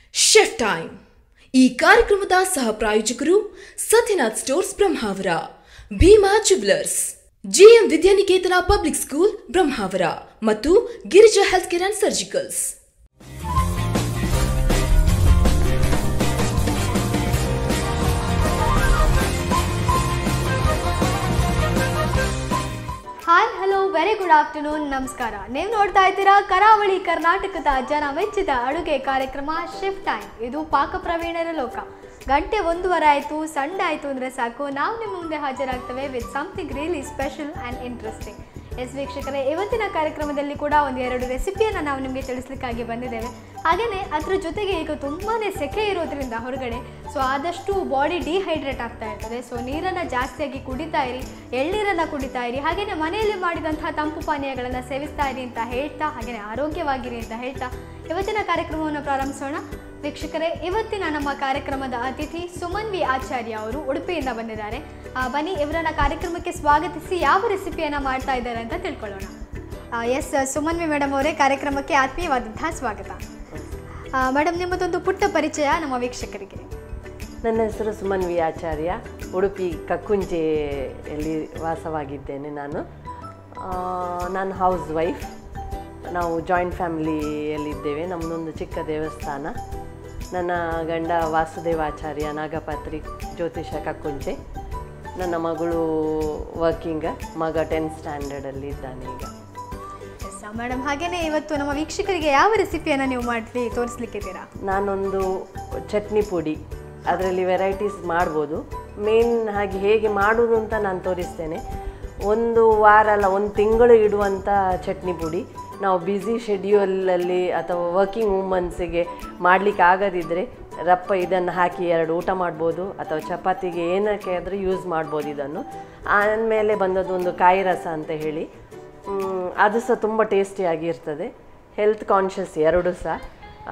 Chef time ಈ ಕಾರ್ಯಕ್ರಮದ ಸಹ ಪ್ರಾಯೋಜಕರು Satyanath stores Brahmavar Bhima jewellers GM Vidyaniketan public school Brahmavar ಮತ್ತು Girija health care and surgicals hi hello very good afternoon ನಮಸ್ಕಾರ ನೀವು ನೋಡ್ತಾ ಇದ್ದೀರಾ ಕರಾವಳಿ ಕರ್ನಾಟಕದ ಜನ ಮೆಚ್ಚಿದ ಅಡುಗೆ ಕಾರ್ಯಕ್ರಮ ಶಿಫ್ಟ್ ಟೈಮ್ ಇದು ಪಾಕ ಪ್ರವೀಣರ ಲೋಕ ಗಂಟೆ ಒಂದೂವರೆ ಆಯಿತು ಸಂಡೆ ಆಯಿತು ಅಂದರೆ ಸಾಕು ನಾವು ನಿಮ್ಮ ಮುಂದೆ ಹಾಜರಾಗ್ತೇವೆ with something really special and interesting yes ವೀಕ್ಷಕರೇ ಇವತ್ತಿನ ಕಾರ್ಯಕ್ರಮದಲ್ಲಿ ಕೂಡ ಒಂದು ಎರಡು ರೆಸಿಪಿಯನ್ನು ನಾವು ನಿಮಗೆ ತಿಳಿಸ್ಲಿಕ್ಕಾಗಿ ಬಂದಿದ್ದೇವೆ ಹಾಗೆಯೇ ಅದ್ರ ಜೊತೆಗೆ ಈಗ ತುಂಬಾ ಸೆಕೆ ಇರೋದ್ರಿಂದ ಹೊರಗಡೆ ಸೊ ಆದಷ್ಟು ಬಾಡಿ ಡಿಹೈಡ್ರೇಟ್ ಆಗ್ತಾ ಇರ್ತದೆ ಸೊ ನೀರನ್ನು ಜಾಸ್ತಿಯಾಗಿ ಕುಡಿತಾ ಇರಿ ಎಳ್ನೀರನ್ನು ಕುಡಿತಾ ಇರಿ ಹಾಗೆಯೇ ಮನೆಯಲ್ಲಿ ಮಾಡಿದಂತಹ ತಂಪು ಪಾನೀಯಗಳನ್ನು ಸೇವಿಸ್ತಾ ಇರಿ ಅಂತ ಹೇಳ್ತಾ ಹಾಗೆಯೇ ಆರೋಗ್ಯವಾಗಿರಿ ಅಂತ ಹೇಳ್ತಾ ಇವತ್ತಿನ ಕಾರ್ಯಕ್ರಮವನ್ನು ಪ್ರಾರಂಭಿಸೋಣ ವೀಕ್ಷಕರೇ ಇವತ್ತಿನ ನಮ್ಮ ಕಾರ್ಯಕ್ರಮದ ಅತಿಥಿ ಸುಮನ್ ವಿ ಆಚಾರ್ಯ ಅವರು ಉಡುಪಿಯಿಂದ ಬಂದಿದ್ದಾರೆ ಆ, ಬನ್ನಿ ಇವರನ್ನ ಕಾರ್ಯಕ್ರಮಕ್ಕೆ ಸ್ವಾಗತಿಸಿ ಯಾವ ರೆಸಿಪಿಯನ್ನು ಮಾಡ್ತಾ ಇದ್ದಾರೆ ಅಂತ ತಿಳ್ಕೊಳ್ಳೋಣ ಎಸ್ ಸುಮನ್ ವಿ ಮೇಡಮ್ ಅವರೇ ಕಾರ್ಯಕ್ರಮಕ್ಕೆ ಆತ್ಮೀಯವಾದಂತಹ ಸ್ವಾಗತ ಮೇಡಮ್ ನಿಮ್ಮದೊಂದು ಪುಟ್ಟ ಪರಿಚಯ ನಮ್ಮ ವೀಕ್ಷಕರಿಗೆ ನನ್ನ ಹೆಸರು ಸುಮನ್ ವಿ ಆಚಾರ್ಯ ಉಡುಪಿ ಕಕ್ಕುಂಜೆಯಲ್ಲಿ ವಾಸವಾಗಿದ್ದೇನೆ ನಾನು ಆ, ನಾನು ಹೌಸ್ ವೈಫ್ ನಾವು ಜಾಯಿಂಟ್ ಫ್ಯಾಮಿಲಿಯಲ್ಲಿದ್ದೇವೆ ನಮ್ಮದೊಂದು ಚಿಕ್ಕ ದೇವಸ್ಥಾನ ನನ್ನ ಗಂಡ ವಾಸುದೇವಾಚಾರ್ಯ ನಾಗಪತ್ರಿ ಜ್ಯೋತಿಷ ಕಕ್ಕುಂಚೆ ನನ್ನ ಮಗಳು ವರ್ಕಿಂಗ್ ಮಗ ಟೆಂತ್ ಸ್ಟ್ಯಾಂಡರ್ಡಲ್ಲಿ ಇದ್ದಾನೆ ಈಗ ಎಸ್ ಮೇಡಮ್ ಹಾಗೇನೇ ಇವತ್ತು ನಮ್ಮ ವೀಕ್ಷಕರಿಗೆ ಯಾವ ರೆಸಿಪಿಯನ್ನು ನೀವು ಮಾಡಿ ತೋರಿಸ್ಲಿಕ್ಕಿದ್ದೀರಾ ನಾನೊಂದು ಚಟ್ನಿ ಪುಡಿ ಅದರಲ್ಲಿ ವೆರೈಟೀಸ್ ಮಾಡ್ಬೋದು ಮೇನ್ ಹಾಗೆ ಹೇಗೆ ಮಾಡೋದು ಅಂತ ನಾನು ತೋರಿಸ್ತೇನೆ ಒಂದು ವಾರ ಅಲ್ಲ ಒಂದು ತಿಂಗಳು ಇಡುವಂಥ ಚಟ್ನಿ ಪುಡಿ ನಾವು ಬ್ಯುಸಿ ಶೆಡ್ಯೂಲಲ್ಲಿ ಅಥವಾ ವರ್ಕಿಂಗ್ ವುಮನ್ಸಿಗೆ ಮಾಡಲಿಕ್ಕೆ ಆಗದಿದ್ದರೆ ರಪ್ಪ ಇದನ್ನು ಹಾಕಿ ಎರಡು ಊಟ ಮಾಡ್ಬೋದು ಅಥವಾ ಚಪಾತಿಗೆ ಏನಕ್ಕೆ ಆದರೂ ಯೂಸ್ ಮಾಡ್ಬೋದು ಇದನ್ನು ಆಮೇಲೆ ಬಂದದ್ದು ಒಂದು ಕಾಯಿ ರಸ ಅಂತ ಹೇಳಿ ಮ್, ಅದು ಸಹ ತುಂಬ ಟೇಸ್ಟಿಯಾಗಿರ್ತದೆ ಹೆಲ್ತ್ ಕಾನ್ಷಿಯಸ್ ಎರಡು ಸಹ ಆ,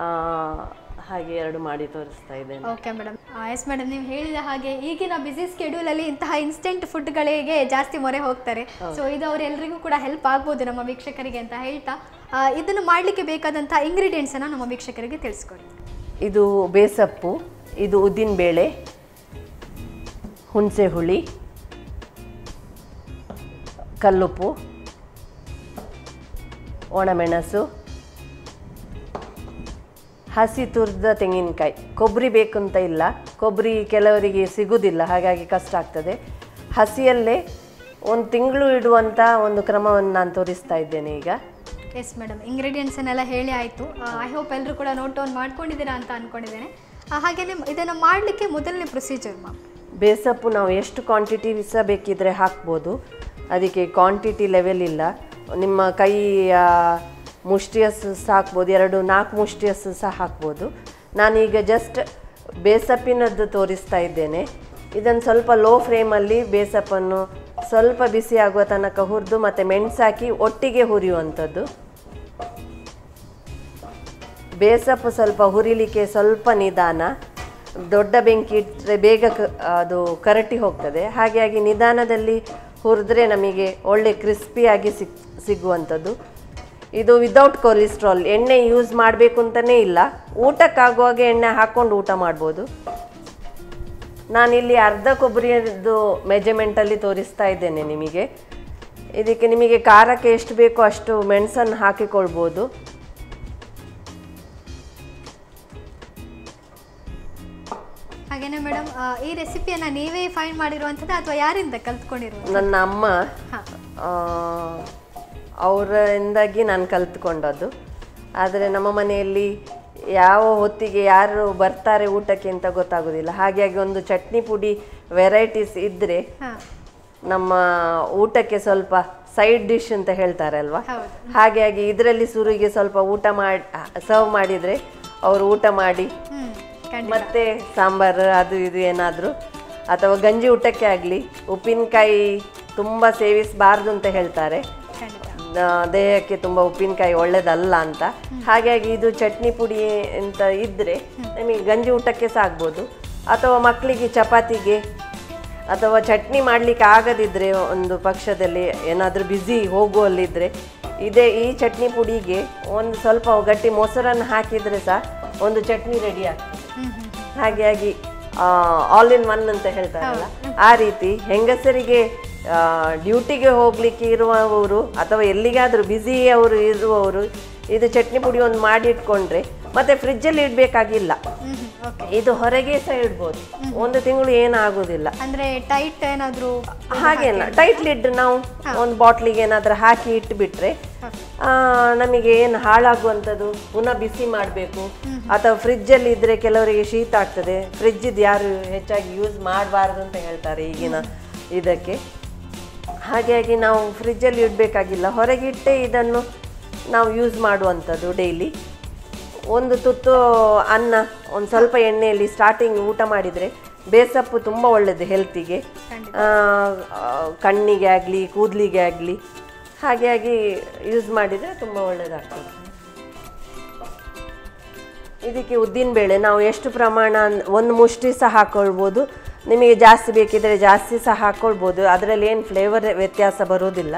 ಹಾಗೆ ಎರಡು ಮಾಡಿ ತೋರಿಸ್ತಾ ಇದ್ದೇನೆ ಓಕೆ ಮೇಡಮ್ ಎಸ್ ಮೇಡಮ್ ನೀವು ಹೇಳಿದ ಹಾಗೆ ಈಗಿನ ಬಿಸಿ ಸ್ಕೆಡ್ಯೂಲಲ್ಲಿ ಇಂತಹ ಇನ್ಸ್ಟೆಂಟ್ ಫುಡ್ಗಳಿಗೆ ಜಾಸ್ತಿ ಮೊರೆ ಹೋಗ್ತಾರೆ ಸೊ ಇದು ಅವರೆಲ್ಲರಿಗೂ ಕೂಡ ಹೆಲ್ಪ್ ಆಗ್ಬೋದು ನಮ್ಮ ವೀಕ್ಷಕರಿಗೆ ಅಂತ ಹೇಳ್ತಾ ಆ, ಇದನ್ನು ಮಾಡಲಿಕ್ಕೆ ಬೇಕಾದಂಥ ಇಂಗ್ರೀಡಿಯೆಂಟ್ಸನ್ನು ನಮ್ಮ ವೀಕ್ಷಕರಿಗೆ ತಿಳಿಸ್ಕೊಡಿ ಇದು ಬೇಸಪ್ಪು ಇದು ಉದ್ದಿನಬೇಳೆ ಹುಣಸೆ ಹುಳಿ ಕಲ್ಲುಪ್ಪು ಒಣಮೆಣಸು ಹಸಿ ತುರಿದ ತೆಂಗಿನಕಾಯಿ ಕೊಬ್ಬರಿ ಬೇಕು ಅಂತ ಇಲ್ಲ ಕೊಬ್ಬರಿ ಕೆಲವರಿಗೆ ಸಿಗುವುದಿಲ್ಲ ಹಾಗಾಗಿ ಕಷ್ಟ ಆಗ್ತದೆ ಹಸಿಯಲ್ಲೇ ಒಂದು ತಿಂಗಳು ಇಡುವಂಥ ಒಂದು ಕ್ರಮವನ್ನು ನಾನು ತೋರಿಸ್ತಾ ಇದ್ದೇನೆ ಈಗ ಎಸ್ ಮೇಡಮ್ ಇಂಗ್ರೀಡಿಯೆಂಟ್ಸನ್ನೆಲ್ಲ ಹೇಳಿ ಆಯಿತು ಐ ಹೋಪ್ ಎಲ್ಲರೂ ಕೂಡ ನೋಟ್ ಡೌನ್ ಮಾಡ್ಕೊಂಡಿದ್ದೀರಾ ಅಂತ ಅಂದ್ಕೊಂಡಿದ್ದೇನೆ ಹಾಗೆಯೇ ಇದನ್ನು ಮಾಡಲಿಕ್ಕೆ ಮೊದಲನೇ ಪ್ರೊಸೀಜರ್ ಮ್ಯಾಮ್ ಬೇಸಪ್ಪು ನಾವು ಎಷ್ಟು ಕ್ವಾಂಟಿಟಿ ಸಹ ಬೇಕಿದ್ರೆ ಹಾಕ್ಬೋದು ಅದಕ್ಕೆ ಕ್ವಾಂಟಿಟಿ ಲೆವೆಲ್ ಇಲ್ಲ ನಿಮ್ಮ ಕೈಯ ಮುಷ್ಟಿಯಸ್ಸು ಸಹ ಹಾಕ್ಬೋದು ಎರಡು ನಾಲ್ಕು ಮುಷ್ಟಿಯಸ್ಸು ಸಹ ಹಾಕ್ಬೋದು ನಾನೀಗ ಜಸ್ಟ್ ಬೇಸಪ್ಪಿನದ್ದು ತೋರಿಸ್ತಾ ಇದ್ದೇನೆ ಇದನ್ನು ಸ್ವಲ್ಪ ಲೋ ಫ್ಲೇಮಲ್ಲಿ ಬೇಸಪ್ಪನ್ನು ಸ್ವಲ್ಪ ಬಿಸಿ ಆಗುವ ತನಕ ಹುರಿದು ಮತ್ತು ಮೆಣಸಾಕಿ ಒಟ್ಟಿಗೆ ಹುರಿಯುವಂಥದ್ದು ಬೇಸಪ್ಪು ಸ್ವಲ್ಪ ಹುರಿಲಿಕ್ಕೆ ಸ್ವಲ್ಪ ನಿಧಾನ ದೊಡ್ಡ ಬೆಂಕಿ ಇಟ್ಟರೆ ಬೇಗ ಕ- ಅದು ಕರಟಿ ಹೋಗ್ತದೆ ಹಾಗಾಗಿ ನಿಧಾನದಲ್ಲಿ ಹುರಿದ್ರೆ ನಮಗೆ ಒಳ್ಳೆ ಕ್ರಿಸ್ಪಿಯಾಗಿ ಸಿಕ್ ಸಿಗುವಂಥದ್ದು ಇದು ವಿದೌಟ್ ಕೊಲೆಸ್ಟ್ರಾಲ್ ಎಣ್ಣೆ ಯೂಸ್ ಮಾಡಬೇಕು ಅಂತಲೇ ಇಲ್ಲ ಊಟಕ್ಕಾಗುವಾಗ ಎಣ್ಣೆ ಹಾಕ್ಕೊಂಡು ಊಟ ಮಾಡ್ಬೋದು ನಾನಿಲ್ಲಿ ಅರ್ಧ ಕೊಬ್ಬರಿಯದ್ದು ಮೆಜರ್ಮೆಂಟಲ್ಲಿ ತೋರಿಸ್ತಾ ಇದ್ದೇನೆ ನಿಮಗೆ ಇದಕ್ಕೆ ನಿಮಗೆ ಖಾರಕ್ಕೆ ಎಷ್ಟು ಬೇಕೋ ಅಷ್ಟು ಮೆಣಸನ್ನು ಹಾಕಿಕೊಳ್ಬೋದು ಹಾಗೇನೆ ಮೇಡಮ್ ಈ ರೆಸಿಪಿಯನ್ನು ನೀವೇ ಫೈಂಡ್ ಮಾಡಿರುವಂಥದ್ದು ಅಥವಾ ಯಾರಿಂದ ಕಲ್ತ್ಕೊಂಡಿರುವಂಥದ್ದು ನನ್ನ ಅಮ್ಮ ಹಾಂ ಆ, ಅವರಿಂದಾಗಿ ನಾನು ಕಲ್ತ್ಕೊಂಡದ್ದು ಆದರೆ ನಮ್ಮ ಮನೆಯಲ್ಲಿ ಯಾವ ಹೊತ್ತಿಗೆ ಯಾರು ಬರ್ತಾರೆ ಊಟಕ್ಕೆ ಅಂತ ಗೊತ್ತಾಗೋದಿಲ್ಲ ಹಾಗಾಗಿ ಒಂದು ಚಟ್ನಿ ಪುಡಿ ವೆರೈಟೀಸ್ ಇದ್ದರೆ ಹಾಂ ನಮ್ಮ ಊಟಕ್ಕೆ ಸ್ವಲ್ಪ ಸೈಡ್ ಡಿಶ್ ಅಂತ ಹೇಳ್ತಾರಲ್ವಾ ಹೌದು. ಹಾಗಾಗಿ ಇದರಲ್ಲಿ ಸುರಿಗೆ ಸ್ವಲ್ಪ ಊಟ ಮಾಡಿ ಸರ್ವ್ ಮಾಡಿದರೆ ಅವರು ಊಟ ಮಾಡಿ ಹ್ಞೂ ಖಂಡಿತ ಮತ್ತೆ ಸಾಂಬಾರು ಅದು ಇದು ಏನಾದರೂ ಅಥವಾ ಗಂಜಿ ಊಟಕ್ಕೆ ಆಗಲಿ ಉಪ್ಪಿನಕಾಯಿ ತುಂಬ ಸೇವಿಸಬಾರ್ದು ಅಂತ ಹೇಳ್ತಾರೆ ಖಂಡಿತ ಆ, ದೇಹಕ್ಕೆ ತುಂಬ ಉಪ್ಪಿನಕಾಯಿ ಒಳ್ಳೇದಲ್ಲ ಅಂತ ಹಾಗಾಗಿ ಇದು ಚಟ್ನಿ ಪುಡಿ ಅಂತ ಇದ್ದರೆ ನಮಗೆ ಗಂಜಿ ಊಟಕ್ಕೆ ಸಹ ಆಗ್ಬೋದು ಅಥವಾ ಮಕ್ಕಳಿಗೆ ಚಪಾತಿಗೆ ಅಥವಾ ಚಟ್ನಿ ಮಾಡಲಿಕ್ಕೆ ಆಗದಿದ್ದರೆ ಒಂದು ಪಕ್ಷದಲ್ಲಿ ಏನಾದರೂ ಬ್ಯುಸಿ ಹೋಗುವಲ್ಲಿದ್ದರೆ ಇದೇ ಈ ಚಟ್ನಿ ಪುಡಿಗೆ ಒಂದು ಸ್ವಲ್ಪ ಗಟ್ಟಿ ಮೊಸರನ್ನು ಹಾಕಿದರೆ ಸಹ ಒಂದು ಚಟ್ನಿ ರೆಡಿ ಆಗ್ತದೆ ಹಾಗಾಗಿ ಆಲ್ ಇನ್ ಒನ್ ಅಂತ ಹೇಳ್ತಾರಲ್ಲ ಆ ರೀತಿ ಹೆಂಗಸರಿಗೆ ಡ್ಯೂಟಿಗೆ ಹೋಗ್ಲಿಕ್ಕೆ ಇರುವವರು ಅಥವಾ ಎಲ್ಲಿಗಾದರೂ ಬ್ಯುಸಿ ಅವರು ಇರುವವರು ಇದು ಚಟ್ನಿ ಪುಡಿ ಒಂದು ಮಾಡಿಟ್ಕೊಂಡ್ರೆ ಮತ್ತೆ ಫ್ರಿಜ್ಜಲ್ಲಿ ಇಡಬೇಕಾಗಿಲ್ಲ ಇದು ಹೊರಗೆ ಸಹ ಇಡ್ಬೋದು ಒಂದು ತಿಂಗಳು ಏನಾಗೋದಿಲ್ಲ ಅಂದ್ರೆ ಟೈಟ್ ಏನಾದ್ರು ಹಾಗೇನ ಟೈಟ್ ಲಿಡ್ ನಾವು ಒಂದು ಬಾಟ್ಲಿಗೆ ಏನಾದರೂ ಹಾಕಿ ಇಟ್ಬಿಟ್ರೆ ಆ, ನಮಗೆ ಏನು ಹಾಳಾಗುವಂಥದ್ದು ಪುನಃ ಬಿಸಿ ಮಾಡಬೇಕು ಅಥವಾ ಫ್ರಿಜ್ಜಲ್ಲಿ ಇದ್ದರೆ ಕೆಲವರಿಗೆ ಶೀತ ಆಗ್ತದೆ ಫ್ರಿಜ್ಜಿದ್ದು ಯಾರು ಹೆಚ್ಚಾಗಿ ಯೂಸ್ ಮಾಡಬಾರ್ದು ಅಂತ ಹೇಳ್ತಾರೆ ಈಗಿನ ಇದಕ್ಕೆ ಹಾಗಾಗಿ ನಾವು ಫ್ರಿಜ್ಜಲ್ಲಿ ಇಡಬೇಕಾಗಿಲ್ಲ ಹೊರಗಿಟ್ಟೆ ಇದನ್ನು ನಾವು ಯೂಸ್ ಮಾಡುವಂಥದ್ದು ಡೈಲಿ ಒಂದು ತುತ್ತು ಅನ್ನ ಒಂದು ಸ್ವಲ್ಪ ಎಣ್ಣೆಯಲ್ಲಿ ಸ್ಟಾರ್ಟಿಂಗ್ ಊಟ ಮಾಡಿದರೆ ಬೇಸಪ್ಪು ತುಂಬ ಒಳ್ಳೆಯದು ಹೆಲ್ತಿಗೆ ಕಣ್ಣಿಗೆ ಆಗಲಿ ಕೂದಲಿಗೆ ಆಗಲಿ ಹಾಗಾಗಿ ಯೂಸ್ ಮಾಡಿದರೆ ತುಂಬ ಒಳ್ಳೆಯದಾಗ್ತದೆ ಇದಕ್ಕೆ ಉದ್ದಿನಬೇಳೆ ನಾವು ಎಷ್ಟು ಪ್ರಮಾಣ ಅಂದ್- ಒಂದು ಮುಷ್ಟಿ ಸಹ ಹಾಕ್ಕೊಳ್ಬೋದು ನಿಮಗೆ ಜಾಸ್ತಿ ಬೇಕಿದ್ರೆ ಜಾಸ್ತಿ ಸಹ ಹಾಕ್ಕೊಳ್ಬೋದು ಅದರಲ್ಲಿ ಏನು ಫ್ಲೇವರ್ ವ್ಯತ್ಯಾಸ ಬರೋದಿಲ್ಲ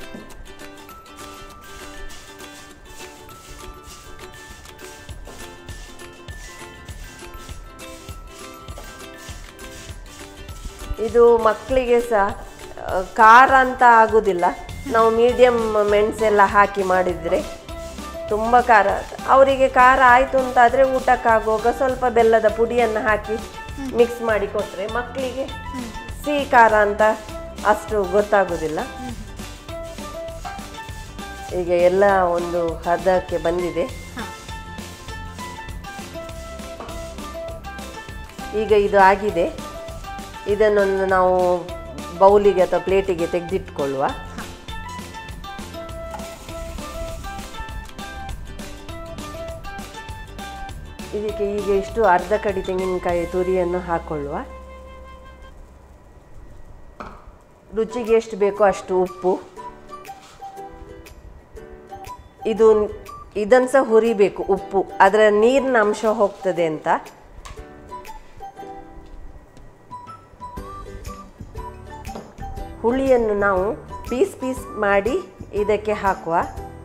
ಇದು ಮಕ್ಕಳಿಗೆ ಸಹ ಆ, ಖಾರ ಅಂತ ಆಗೋದಿಲ್ಲ ನಾವು ಮೀಡಿಯಮ್ ಮೆಣಸೆಲ್ಲ ಹಾಕಿ ಮಾಡಿದರೆ ತುಂಬ ಖಾರ ಅವರಿಗೆ ಖಾರ ಆಯಿತು ಅಂತಾದರೆ ಊಟಕ್ಕಾಗುವಾಗ ಸ್ವಲ್ಪ ಬೆಲ್ಲದ ಪುಡಿಯನ್ನು ಹಾಕಿ ಮಿಕ್ಸ್ ಮಾಡಿ ಕೊಟ್ಟರೆ ಮಕ್ಕಳಿಗೆ ಸಿಹಿ ಖಾರ ಅಂತ ಅಷ್ಟು ಗೊತ್ತಾಗೋದಿಲ್ಲ ಈಗ ಎಲ್ಲ ಒಂದು ಹದಕ್ಕೆ ಬಂದಿದೆ ಈಗ ಇದು ಆಗಿದೆ ಇದನ್ನೊಂದು ನಾವು ಬೌಲಿಗೆ ಅಥವಾ ಪ್ಲೇಟಿಗೆ ತೆಗೆದಿಟ್ಕೊಳ್ಳುವ ಇದಕ್ಕೆ ಈಗ ಇಷ್ಟು ಅರ್ಧ ಕಡಿ ತೆಂಗಿನಕಾಯಿ ತುರಿಯನ್ನು ಹಾಕೊಳ್ಳುವ ರುಚಿಗೆ ಎಷ್ಟು ಬೇಕೋ ಅಷ್ಟು ಉಪ್ಪು ಇದು ಇದನ್ನು ಸಹ ಹುರಿಬೇಕು ಉಪ್ಪು ಅದರ ನೀರಿನ ಅಂಶ ಹೋಗ್ತದೆ ಅಂತ ಹುಳಿಯನ್ನು ನಾವು ಪೀಸ್ ಪೀಸ್ ಮಾಡಿ ಇದಕ್ಕೆ ಹಾಕುವ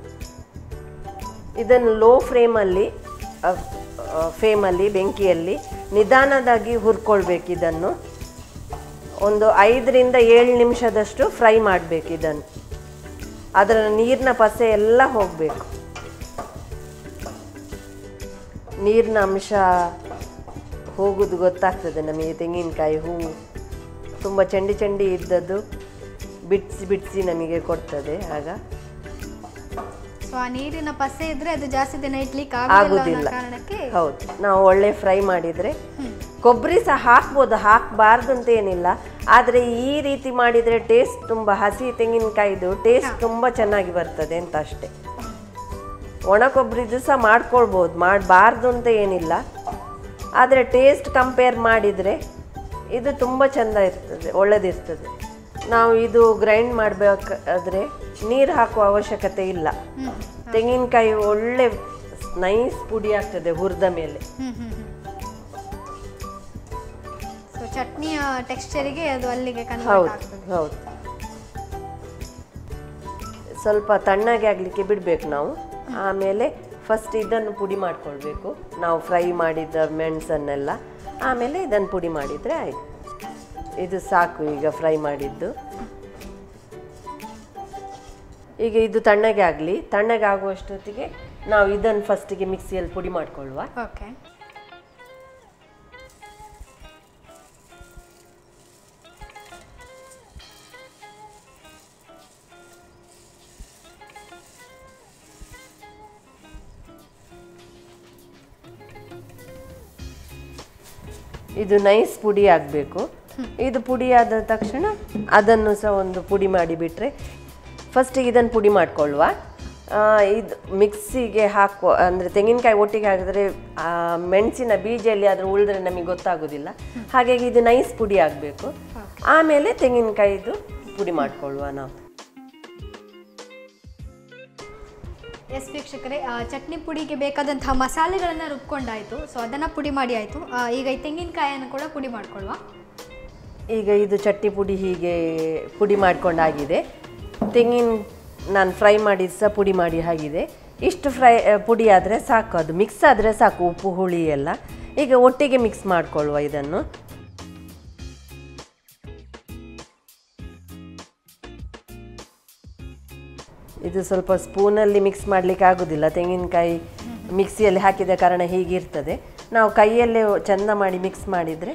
ಇದನ್ನು ಲೋ ಫ್ಲೇಮಲ್ಲಿ ಫ್ಲೇಮಲ್ಲಿ ಬೆಂಕಿಯಲ್ಲಿ ನಿಧಾನದಾಗಿ ಹುರ್ಕೊಳ್ಬೇಕು ಇದನ್ನು ಒಂದು ಐದರಿಂದ ಏಳು ನಿಮಿಷದಷ್ಟು ಫ್ರೈ ಮಾಡಬೇಕು ಇದನ್ನು ಅದರ ನೀರಿನ ಪಸೆ ಎಲ್ಲ ಹೋಗಬೇಕು ನೀರಿನ ಅಂಶ ಹೋಗೋದು ಗೊತ್ತಾಗ್ತದೆ ನಮಗೆ ತೆಂಗಿನಕಾಯಿ ಹೂವು ತುಂಬ ಚಂಡಿ ಚಂಡಿ ಇದ್ದದ್ದು ಬಿಡಿಸಿ ಬಿಡಿಸಿ ನಮಗೆ ಕೊಡ್ತದೆ ಆಗ ಸೊ ಆ ನೀರಿನ ಪಸೆ ಇದ್ರೆ ಅದು ಜಾಸ್ತಿ ದಿನ ಇಡ್ಲಿಕ್ಕೆ ಆಗುದಿಲ್ಲ ಆಗುದಿಲ್ಲ ಅನ್ನೋ ಕಾರಣಕ್ಕೆ ಹೌದು ನಾವು ಒಳ್ಳೆ ಫ್ರೈ ಮಾಡಿದರೆ ಕೊಬ್ಬರಿ ಸಹ ಹಾಕ್ಬೋದು ಹಾಕಬಾರ್ದು ಅಂತ ಏನಿಲ್ಲ ಆದರೆ ಈ ರೀತಿ ಮಾಡಿದರೆ ಟೇಸ್ಟ್ ತುಂಬ ಹಸಿ ತೆಂಗಿನಕಾಯಿದು ಟೇಸ್ಟ್ ತುಂಬ ಚೆನ್ನಾಗಿ ಬರ್ತದೆ ಅಂತ ಅಷ್ಟೇ ಒಣ ಕೊಬ್ಬರಿದು ಸಹ ಮಾಡ್ಕೊಳ್ಬೋದು ಮಾಡಬಾರ್ದು ಅಂತ ಏನಿಲ್ಲ ಆದರೆ ಟೇಸ್ಟ್ ಕಂಪೇರ್ ಮಾಡಿದರೆ ಇದು ತುಂಬ ಚೆಂದ ಇರ್ತದೆ ಒಳ್ಳೆದಿರ್ತದೆ ನಾವು ಇದು ಗ್ರೈಂಡ್ ಮಾಡಬೇಕಾದ್ರೆ ನೀರು ಹಾಕುವ ಅವಶ್ಯಕತೆ ಇಲ್ಲ ತೆಂಗಿನಕಾಯಿ ಒಳ್ಳೆ ನೈಸ್ ಪುಡಿ ಆಗ್ತದೆ ಹುರಿದ ಮೇಲೆ ಹ್ಮ್ ಹ್ಮ್ ಸೊ ಚಟ್ನಿಯ ಟೆಕ್ಸ್ಚರಿಗೆ ಅದು ಅಲ್ಲಿಗೆ ಕನ್ವರ್ಟ್ ಹೌದು ಆಗ್ತದೆ ಹೌದು ಸ್ವಲ್ಪ ತಣ್ಣಗೆ ಆಗಲಿಕ್ಕೆ ಬಿಡಬೇಕು ನಾವು ಆಮೇಲೆ ಫಸ್ಟ್ ಇದನ್ನು ಪುಡಿ ಮಾಡ್ಕೊಳ್ಬೇಕು ನಾವು ಫ್ರೈ ಮಾಡಿದ ಮೆಣಸನ್ನೆಲ್ಲ ಆಮೇಲೆ ಇದನ್ನು ಪುಡಿ ಮಾಡಿದರೆ ಆಯಿತು ಇದು ಸಾಕು ಈಗ ಫ್ರೈ ಮಾಡಿದ್ದು ಈಗ ಇದು ತಣ್ಣಗೆ ಆಗಲಿ ತಣ್ಣಗೆ ಆಗುವಷ್ಟೊತ್ತಿಗೆ ನಾವು ಇದನ್ನು ಫಸ್ಟಿಗೆ ಮಿಕ್ಸಿಯಲ್ಲಿ ಪುಡಿ ಮಾಡ್ಕೊಳ್ಳುವ ಓಕೆ ಇದು ನೈಸ್ ಪುಡಿ ಆಗಬೇಕು ಇದು ಪುಡಿ ಆದ ತಕ್ಷಣ ಅದನ್ನು ಸಹ ಒಂದು ಪುಡಿ ಮಾಡಿಬಿಟ್ರೆ ಫಸ್ಟಿಗೆ ಇದನ್ನು ಪುಡಿ ಮಾಡ್ಕೊಳ್ಳುವ ಆ, ಇದು ಮಿಕ್ಸಿಗೆ ಹಾಕುವ ಅಂದರೆ ತೆಂಗಿನಕಾಯಿ ಒಟ್ಟಿಗೆ ಹಾಕಿದ್ರೆ ಆ, ಮೆಣಸಿನ ಬೀಜಲ್ಲಿ ಅದ್ರ ಉಳಿದ್ರೆ ನಮಗೆ ಗೊತ್ತಾಗೋದಿಲ್ಲ ಹಾಗಾಗಿ ಇದು ನೈಸ್ ಪುಡಿ ಆಗಬೇಕು ಆಮೇಲೆ ತೆಂಗಿನಕಾಯಿದು ಪುಡಿ ಮಾಡ್ಕೊಳ್ಳುವ ನಾವು ಎಸ್ ವೀಕ್ಷಕರೇ ಆ, ಚಟ್ನಿ ಪುಡಿಗೆ ಬೇಕಾದಂತಹ ಮಸಾಲೆಗಳನ್ನು ರುಬ್ಕೊಂಡಾಯ್ತು ಸೊ ಅದನ್ನು ಪುಡಿ ಮಾಡಿ ಆಯಿತು ಈಗ ಈ ತೆಂಗಿನಕಾಯಿಯನ್ನು ಕೂಡ ಪುಡಿ ಮಾಡ್ಕೊಳ್ಳುವ ಈಗ ಇದು ಚಟ್ನಿ ಪುಡಿ ಹೀಗೆ ಪುಡಿ ಮಾಡ್ಕೊಂಡಾಗಿದೆ ತೆಂಗಿನ ನಾನು ಫ್ರೈ ಮಾಡಿ ಸಹ ಪುಡಿ ಮಾಡಿ ಆಗಿದೆ ಇಷ್ಟು ಫ್ರೈ ಆ, ಪುಡಿ ಆದರೆ ಸಾಕು ಅದು ಮಿಕ್ಸ್ ಆದರೆ ಸಾಕು ಉಪ್ಪು ಹುಳಿ ಎಲ್ಲ ಈಗ ಒಟ್ಟಿಗೆ ಮಿಕ್ಸ್ ಮಾಡಿಕೊಳ್ಳುವ ಇದನ್ನು ಇದು ಸ್ವಲ್ಪ ಸ್ಪೂನಲ್ಲಿ ಮಿಕ್ಸ್ ಮಾಡಲಿಕ್ಕೆ ಆಗೋದಿಲ್ಲ ತೆಂಗಿನಕಾಯಿ ಮಿಕ್ಸಿಯಲ್ಲಿ ಹಾಕಿದ ಕಾರಣ ಹೀಗಿರ್ತದೆ ನಾವು ಕೈಯಲ್ಲೇ ಚೆಂದ ಮಾಡಿ ಮಿಕ್ಸ್ ಮಾಡಿದರೆ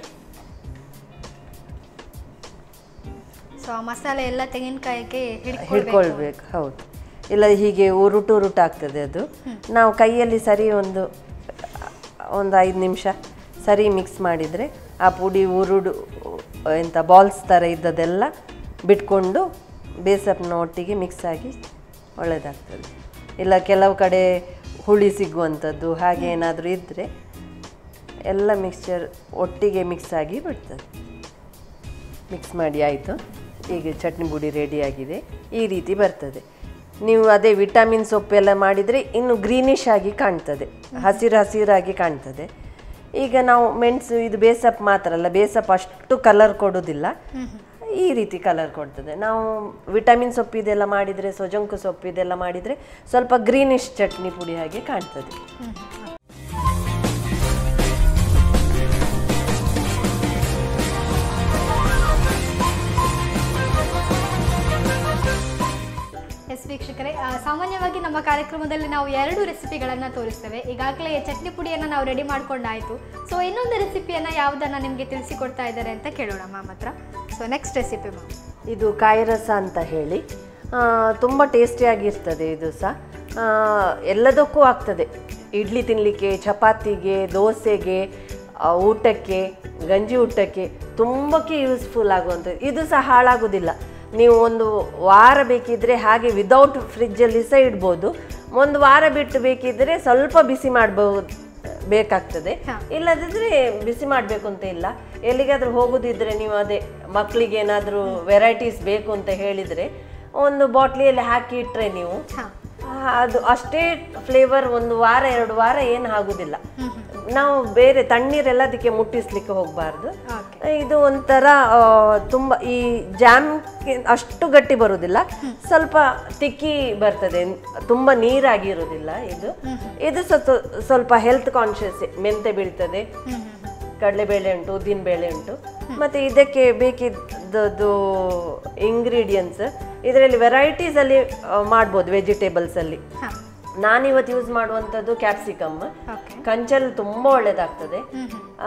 ಸೊ ಆ ಮಸಾಲೆ ಎಲ್ಲ ತೆಂಗಿನಕಾಯಿಗೆ ಹಿಡ್ಕೊಳ್ಬೇಕು ಹಿಡ್ಕೊಳ್ಬೇಕು ಹೌದು ಇಲ್ಲ ಹೀಗೆ ಉರುಟು ಉರುಟು ಆಗ್ತದೆ ಅದು ನಾವು ಕೈಯಲ್ಲಿ ಸರಿ ಒಂದು ಒಂದು ಐದು ನಿಮಿಷ ಸರಿ ಮಿಕ್ಸ್ ಮಾಡಿದರೆ ಆ ಪುಡಿ ಉರುಡು ಎಂಥ ಬಾಲ್ಸ್ ಥರ ಇದ್ದದೆಲ್ಲ ಬಿಟ್ಕೊಂಡು ಬೇಸಪ್ನ ಒಟ್ಟಿಗೆ ಮಿಕ್ಸ್ ಆಗಿ ಒಳ್ಳೆಯದಾಗ್ತದೆ ಇಲ್ಲ ಕೆಲವು ಕಡೆ ಹುಳಿ ಸಿಗುವಂಥದ್ದು ಹಾಗೆ ಏನಾದರೂ ಇದ್ದರೆ ಎಲ್ಲ ಮಿಕ್ಸ್ಚರ್ ಒಟ್ಟಿಗೆ ಮಿಕ್ಸ್ ಆಗಿ ಬಿಡ್ತದೆ ಮಿಕ್ಸ್ ಮಾಡಿ ಆಯಿತು ಈಗ ಚಟ್ನಿ ಪುಡಿ ರೆಡಿಯಾಗಿದೆ ಈ ರೀತಿ ಬರ್ತದೆ ನೀವು ಅದೇ ವಿಟಮಿನ್ ಸೊಪ್ಪೆಲ್ಲ ಮಾಡಿದರೆ ಇನ್ನು ಗ್ರೀನಿಶ್ ಆಗಿ ಕಾಣ್ತದೆ ಹಸಿರು ಹಸಿರಾಗಿ ಕಾಣ್ತದೆ ಈಗ ನಾವು ಮೆಣಸು ಇದು ಬೇಸಪ್ ಮಾತ್ರ ಅಲ್ಲ ಬೇಸಪ್ ಅಷ್ಟು ಕಲರ್ ಕೊಡೋದಿಲ್ಲ ಈ ರೀತಿ ಕಲರ್ ಕೊಡ್ತದೆ ನಾವು ವಿಟಮಿನ್ ಸೊಪ್ಪಿದೆಲ್ಲ ಮಾಡಿದರೆ ಸೊಜಂಕು ಸೊಪ್ಪಿದೆಲ್ಲ ಮಾಡಿದರೆ ಸ್ವಲ್ಪ ಗ್ರೀನಿಶ್ ಚಟ್ನಿ ಪುಡಿ ಹಾಗೆ ಕಾಣ್ತದೆ ಎಸ್ ವೀಕ್ಷಕರೇ ಆ, ಸಾಮಾನ್ಯವಾಗಿ ನಮ್ಮ ಕಾರ್ಯಕ್ರಮದಲ್ಲಿ ನಾವು ಎರಡು ರೆಸಿಪಿಗಳನ್ನು ತೋರಿಸ್ತೇವೆ ಈಗಾಗಲೇ ಚಟ್ನಿ ಪುಡಿಯನ್ನು ನಾವು ರೆಡಿ ಮಾಡ್ಕೊಂಡಾಯಿತು ಸೊ ಇನ್ನೊಂದು ರೆಸಿಪಿಯನ್ನು ಯಾವುದನ್ನು ನಿಮಗೆ ತಿಳಿಸಿಕೊಡ್ತಾ ಇದ್ದಾರೆ ಅಂತ ಕೇಳೋಣ ಮ್ಯಾಮ್ ಹತ್ರ ಸೊ ನೆಕ್ಸ್ಟ್ ರೆಸಿಪಿ ಮ್ಯಾಮ್ ಇದು ಕಾಯಿ ರಸ ಅಂತ ಹೇಳಿ ತುಂಬ ಟೇಸ್ಟಿಯಾಗಿರ್ತದೆ ಇದು ಸಹ ಆ, ಎಲ್ಲದಕ್ಕೂ ಆಗ್ತದೆ ಇಡ್ಲಿ ತಿನ್ನಲಿಕ್ಕೆ ಚಪಾತಿಗೆ ದೋಸೆಗೆ ಆ, ಊಟಕ್ಕೆ ಗಂಜಿ ಊಟಕ್ಕೆ ತುಂಬಕ್ಕೆ ಯೂಸ್ಫುಲ್ ಆಗುವಂಥದ್ದು ಇದು ಸಹ ಹಾಳಾಗೋದಿಲ್ಲ ನೀವು ಒಂದು ವಾರ ಬೇಕಿದ್ದರೆ ಹಾಗೆ ವಿದೌಟ್ ಫ್ರಿಜ್ಜಲ್ಲಿ ಸಹ ಇಡ್ಬೋದು ಒಂದು ವಾರ ಬಿಟ್ಟು ಬೇಕಿದ್ದರೆ ಸ್ವಲ್ಪ ಬಿಸಿ ಮಾಡ್ಬೋದು ಬೇಕಾಗ್ತದೆ ಹಾ. ಇಲ್ಲದಿದ್ರೆ ಬಿಸಿ ಮಾಡಬೇಕು ಅಂತ ಇಲ್ಲ ಎಲ್ಲಿಗಾದ್ರೂ ಹೋಗೋದಿದ್ರೆ ನೀವು ಅದೇ ಮಕ್ಕಳಿಗೆ ಏನಾದರೂ ವೆರೈಟೀಸ್ ಬೇಕು ಅಂತ ಹೇಳಿದರೆ ಒಂದು ಬಾಟ್ಲಿಯಲ್ಲಿ ಹಾಕಿ ಇಟ್ಟರೆ ನೀವು ಹಾಂ ಆ, ಅದು ಅಷ್ಟೇ ಫ್ಲೇವರ್ ಒಂದು ವಾರ ಎರಡು ವಾರ ಏನು ಆಗುದಿಲ್ಲ ನಾವು ಬೇರೆ ತಣ್ಣೀರೆಲ್ಲ ಅದಕ್ಕೆ ಮುಟ್ಟಿಸ್ಲಿಕ್ಕೆ ಹೋಗಬಾರ್ದು ಓಕೆ ಇದು ಒಂಥರ ಆ, ತುಂಬ ಈ ಜಾಮ್ ಅಷ್ಟು ಗಟ್ಟಿ ಬರುವುದಿಲ್ಲ ಸ್ವಲ್ಪ ತಿಕ್ಕಿ ಬರ್ತದೆ ತುಂಬ ನೀರಾಗಿರುವುದಿಲ್ಲ ಇದು ಇದು ಸ್ವಲ್ಪ ಸ್ವಲ್ಪ ಹೆಲ್ತ್ ಕಾನ್ಶಿಯಸ್ ಮೆಂತೆ ಬೀಳ್ತದೆ ಕಡಲೆಬೇಳೆ ಉಂಟು ಉದ್ದಿನ ಬೇಳೆ ಉಂಟು ಮತ್ತೆ ಇದಕ್ಕೆ ಬೇಕಿದ್ದದ್ದು ಇಂಗ್ರೀಡಿಯೆಂಟ್ಸ್ ಇದರಲ್ಲಿ ವೆರೈಟೀಸ್ ಅಲ್ಲಿ ಆ, ಮಾಡ್ಬೋದು ವೆಜಿಟೇಬಲ್ಸ್ ಅಲ್ಲಿ ಹಾಂ ನಾನಿವತ್ತು ಯೂಸ್ ಮಾಡುವಂಥದ್ದು ಕ್ಯಾಪ್ಸಿಕಮ್ ಓಕೆ ಕಂಚಲ್ಲಿ ತುಂಬ ಒಳ್ಳೇದಾಗ್ತದೆ ಆ,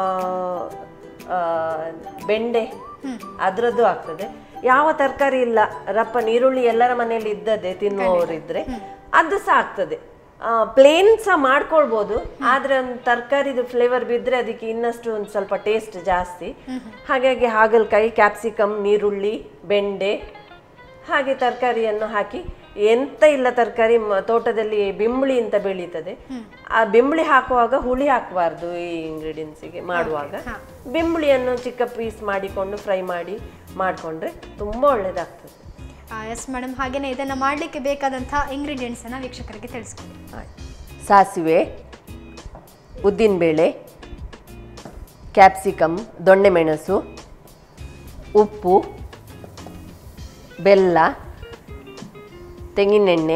ಆ, ಬೆಂಡೆ ಅದರದ್ದು ಆಗ್ತದೆ ಯಾವ ತರಕಾರಿ ಇಲ್ಲ ರಪ್ಪ ನೀರುಳ್ಳಿ ಎಲ್ಲರ ಮನೆಯಲ್ಲಿ ಇದ್ದದೆ ತಿನ್ನುವವರಿದ್ರೆ ಅದು ಸಹ ಆಗ್ತದೆ ಪ್ಲೇನ್ ಸಹ ಮಾಡ್ಕೊಳ್ಬೋದು ಆದ್ರೆ ಒಂದು ತರಕಾರಿದು ಫ್ಲೇವರ್ ಬಿದ್ದರೆ ಅದಕ್ಕೆ ಇನ್ನಷ್ಟು ಒಂದು ಸ್ವಲ್ಪ ಟೇಸ್ಟ್ ಜಾಸ್ತಿ ಹಾಗಾಗಿ ಹಾಗಲಕಾಯಿ ಕ್ಯಾಪ್ಸಿಕಮ್ ನೀರುಳ್ಳಿ ಬೆಂಡೆ ಹಾಗೆ ತರಕಾರಿಯನ್ನು ಹಾಕಿ ಎಂತ ಇಲ್ಲ ತರಕಾರಿ ತೋಟದಲ್ಲಿ ಬಿಂಬಳಿ ಅಂತ ಬೆಳೀತದೆ ಆ ಬಿಂಬಳಿ ಹಾಕುವಾಗ ಹುಳಿ ಹಾಕಬಾರ್ದು ಈ ಇಂಗ್ರೀಡಿಯೆಂಟ್ಸಿಗೆ ಮಾಡುವಾಗ ಬಿಂಬಳಿಯನ್ನು ಚಿಕ್ಕ ಪೀಸ್ ಮಾಡಿಕೊಂಡು ಫ್ರೈ ಮಾಡಿ ಮಾಡಿಕೊಂಡ್ರೆ ತುಂಬ ಒಳ್ಳೆಯದಾಗ್ತದೆ ಎಸ್ ಮೇಡಮ್ ಹಾಗೆಯೇ ಇದನ್ನು ಮಾಡಲಿಕ್ಕೆ ಬೇಕಾದಂಥ ಇಂಗ್ರೀಡಿಯೆಂಟ್ಸನ್ನು ವೀಕ್ಷಕರಿಗೆ ತಿಳಿಸ್ಕೊಡಿ ಆಯ್ತು. ಸಾಸಿವೆ ಉದ್ದಿನಬೇಳೆ ಕ್ಯಾಪ್ಸಿಕಮ್ ದೊಣ್ಣೆಮೆಣಸು ಉಪ್ಪು ಬೆಲ್ಲ ತೆಂಗಿನೆಣ್ಣೆ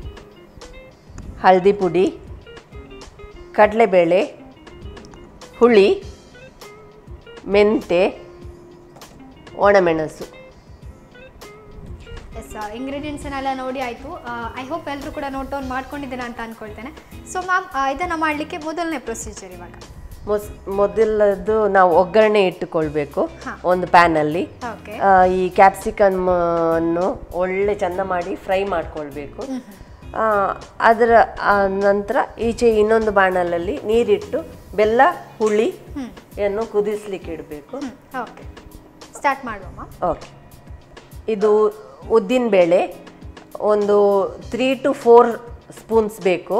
ಹಳದಿ ಪುಡಿ ಕಡಲೆಬೇಳೆ ಹುಳಿ ಮೆಂತೆ ಒಣಮೆಣಸು ಎಸ್ ಇಂಗ್ರೀಡಿಯೆಂಟ್ಸನ್ನೆಲ್ಲ ನೋಡಿ ಆಯಿತು ಐ ಹೋಪ್ ಎಲ್ಲರೂ ಕೂಡ ನೋಟ್ ಡೌನ್ ಮಾಡ್ಕೊಂಡಿದ್ದೇನೆ ಅಂತ ಅಂದ್ಕೊಳ್ತೇನೆ ಸೊ ಮ್ಯಾಮ್ ಇದನ್ನು ಮಾಡಲಿಕ್ಕೆ ಮೊದಲನೇ ಪ್ರೊಸೀಜರ್ ಇವಾಗ ಮೊಸ್ ಮೊದಲದ್ದು ನಾವು ಒಗ್ಗರಣೆ ಇಟ್ಟುಕೊಳ್ಬೇಕು ಹಾ. ಒಂದು ಪ್ಯಾನಲ್ಲಿ ಓಕೆ ಆ, ಈ ಕ್ಯಾಪ್ಸಿಕಮ್ ಅನ್ನು ಒಳ್ಳೆ ಚಂದ ಮಾಡಿ ಫ್ರೈ ಮಾಡ್ಕೊಳ್ಬೇಕು ಆ, ಅದರ ಆ, ನಂತರ ಈಚೆ ಇನ್ನೊಂದು ಬಾಣಲಲ್ಲಿ ನೀರಿಟ್ಟು ಬೆಲ್ಲ ಹುಳಿ ಯನ್ನು ಕುದಿಸ್ಲಿಕ್ಕೆ ಇಡಬೇಕು ಓಕೆ ಸ್ಟಾರ್ಟ್ ಮಾಡುವ ಮ್ಯಾಮ್ ಓಕೆ ಇದು ಉದ್ದಿನ ಬೇಳೆ ಒಂದು ತ್ರೀ ಟು ಫೋರ್ ಸ್ಪೂನ್ಸ್ ಬೇಕು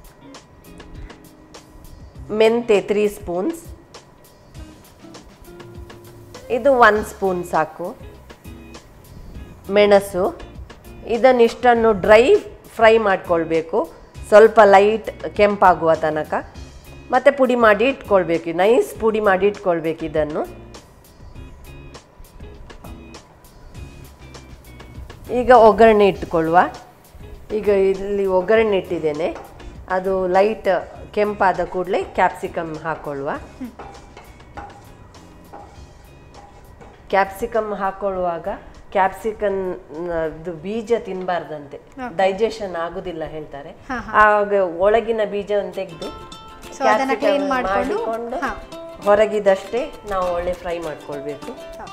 ಮೆಂತೆ ತ್ರೀ ಸ್ಪೂನ್ಸ್ ಇದು ಒನ್ ಸ್ಪೂನ್ ಸಾಕು ಮೆಣಸು ಇದನ್ನಿಷ್ಟನ್ನು ಡ್ರೈ ಫ್ರೈ ಮಾಡ್ಕೊಳ್ಬೇಕು ಸ್ವಲ್ಪ ಲೈಟ್ ಕೆಂಪಾಗುವ ತನಕ ಮತ್ತು ಪುಡಿ ಮಾಡಿ ಇಟ್ಕೊಳ್ಬೇಕು ನೈಸ್ ಪುಡಿ ಮಾಡಿ ಇಟ್ಕೊಳ್ಬೇಕು ಇದನ್ನು ಈಗ ಒಗ್ಗರಣೆ ಇಟ್ಕೊಳ್ಳುವ ಈಗ ಇಲ್ಲಿ ಒಗ್ಗರಣೆ ಇಟ್ಟಿದ್ದೇನೆ ಅದು ಲೈಟ್ ಕೆಂಪಾದ ಕೂಡಲೇ ಕ್ಯಾಪ್ಸಿಕಮ್ ಹಾಕೊಳ್ಳುವ ಕ್ಯಾಪ್ಸಿಕಮ್ ಹಾಕೊಳ್ಳುವಾಗ ಕ್ಯಾಪ್ಸಿಕಮ್ ಅದು ಬೀಜ ತಿನ್ನಬಾರ್ದಂತೆ ಡೈಜೆಷನ್ ಆಗುದಿಲ್ಲ ಹೇಳ್ತಾರೆ ಆಗ ಒಳಗಿನ ಬೀಜವನ್ನು ತೆಗೆದು So ಅದನ್ನ clean ಮಾಡ್ಕೊಂಡು, ಹಾ. ಹೊರಗಿದಷ್ಟೇ ನಾವು ಒಳ್ಳೆ ಫ್ರೈ ಮಾಡ್ಕೊಳ್ಬೇಕು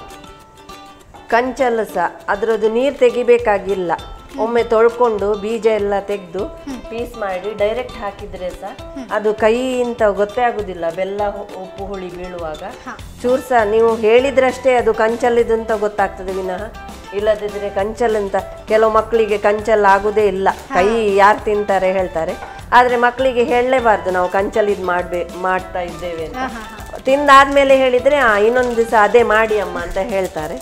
ಕಂಚಲು ಸಹ ಅದರದ್ದು ನೀರು ತೆಗಿಬೇಕಾಗಿಲ್ಲ ಒಮ್ಮೆ ತೊಳ್ಕೊಂಡು ಬೀಜ ಎಲ್ಲ ತೆಗೆದು ಪೀಸ್ ಮಾಡಿ ಡೈರೆಕ್ಟ್ ಹಾಕಿದ್ರೆ ಸಹ ಅದು ಕೈ ಅಂತ ಗೊತ್ತೇ ಆಗುದಿಲ್ಲ ಬೆಲ್ಲ ಹು- ಉಪ್ಪು ಹುಳಿ ಬೀಳುವಾಗ ಚೂರು ಸಹ ನೀವು ಹೇಳಿದ್ರಷ್ಟೇ ಅದು ಕಂಚಲ್ಲಿದು ಅಂತ ಗೊತ್ತಾಗ್ತದೆ ವಿನಃ ಇಲ್ಲದಿದ್ರೆ ಕಂಚಲ್ ಅಂತ ಕೆಲವು ಮಕ್ಕಳಿಗೆ ಕಂಚಲ್ ಆಗುದೇ ಇಲ್ಲ ಕೈ ಯಾರು ತಿಂತಾರೆ ಹೇಳ್ತಾರೆ ಆದ್ರೆ ಮಕ್ಕಳಿಗೆ ಹೇಳಲೇಬಾರ್ದು ನಾವು ಕಂಚಲ್ ಇದು ಮಾಡ್ಬೇ ಮಾಡ್ತಾ ಇದ್ದೇವೆ ಅಂತ ತಿಂದಾದ್ಮೇಲೆ ಹೇಳಿದ್ರೆ ಆ ಇನ್ನೊಂದು ದಿವಸ ಅದೇ ಮಾಡಿ ಅಮ್ಮ ಅಂತ ಹೇಳ್ತಾರೆ